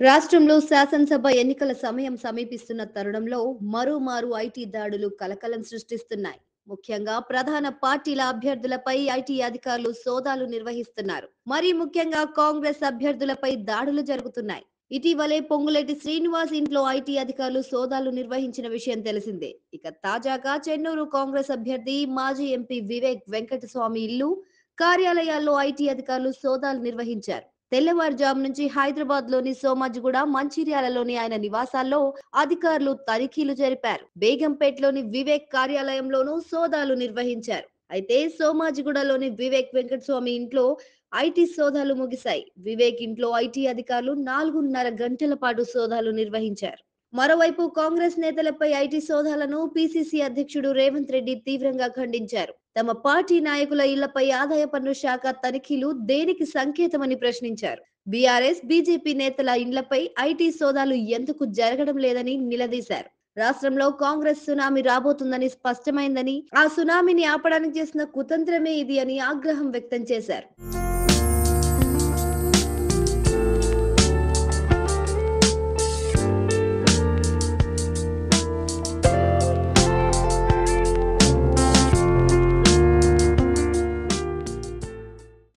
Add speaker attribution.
Speaker 1: రాష్ట్రంలో శాసనసభ ఎన్నికల సమయం సమీపిస్తున్న తరుణంలో మరోమారు ఐటీ దాడులు కలకలం సృష్టిస్తున్నాయి ముఖ్యంగా ప్రధాన పార్టీల అభ్యర్థులపై ఐటీ అధికారులు సోదాలు నిర్వహిస్తున్నారు మరీ ముఖ్యంగా కాంగ్రెస్ అభ్యర్థులపై దాడులు జరుగుతున్నాయి ఇటీవలే పొంగులేటి శ్రీనివాస్ ఇంట్లో ఐటీ అధికారులు సోదాలు నిర్వహించిన విషయం తెలిసిందే ఇక తాజాగా చెన్నూరు కాంగ్రెస్ అభ్యర్థి మాజీ ఎంపీ వివేక్ వెంకటస్వామి ఇల్లు కార్యాలయాల్లో ఐటీ అధికారులు సోదాలు నిర్వహించారు తెల్లవారుజాము నుంచి హైదరాబాద్ లోని సోమాజిగూడ మంచిర్యాలలోని ఆయన నివాసాల్లో అధికారులు తనిఖీలు జరిపారు బేగంపేటలోని వివేక్ కార్యాలయంలోనూ సోదాలు నిర్వహించారు అయితే సోమాజిగూడలోని వివేక్ వెంకటస్వామి ఇంట్లో ఐటీ సోదాలు ముగిశాయి వివేక్ ఇంట్లో ఐటీ అధికారులు నాలుగున్నర గంటల పాటు సోదాలు నిర్వహించారు మరోవైపు కాంగ్రెస్ నేతలపై ఐటీ సోదాలను పిసిసి అధ్యక్షుడు రేవంత్ రెడ్డి తీవ్రంగా ఖండించారు తమ పార్టీ నాయకుల ఇళ్లపై ఆదాయ పన్ను శాఖ తనిఖీలు దేనికి సంకేతమని ప్రశ్నించారు బీఆర్ఎస్ బీజేపీ నేతల ఇండ్లపై ఐటీ సోదాలు ఎందుకు జరగడం లేదని నిలదీశారు రాష్ట్రంలో కాంగ్రెస్ సునామీ రాబోతుందని స్పష్టమైందని ఆ సునామీని ఆపడానికి చేసిన కుతంత్రమే ఇది అని ఆగ్రహం వ్యక్తం చేశారు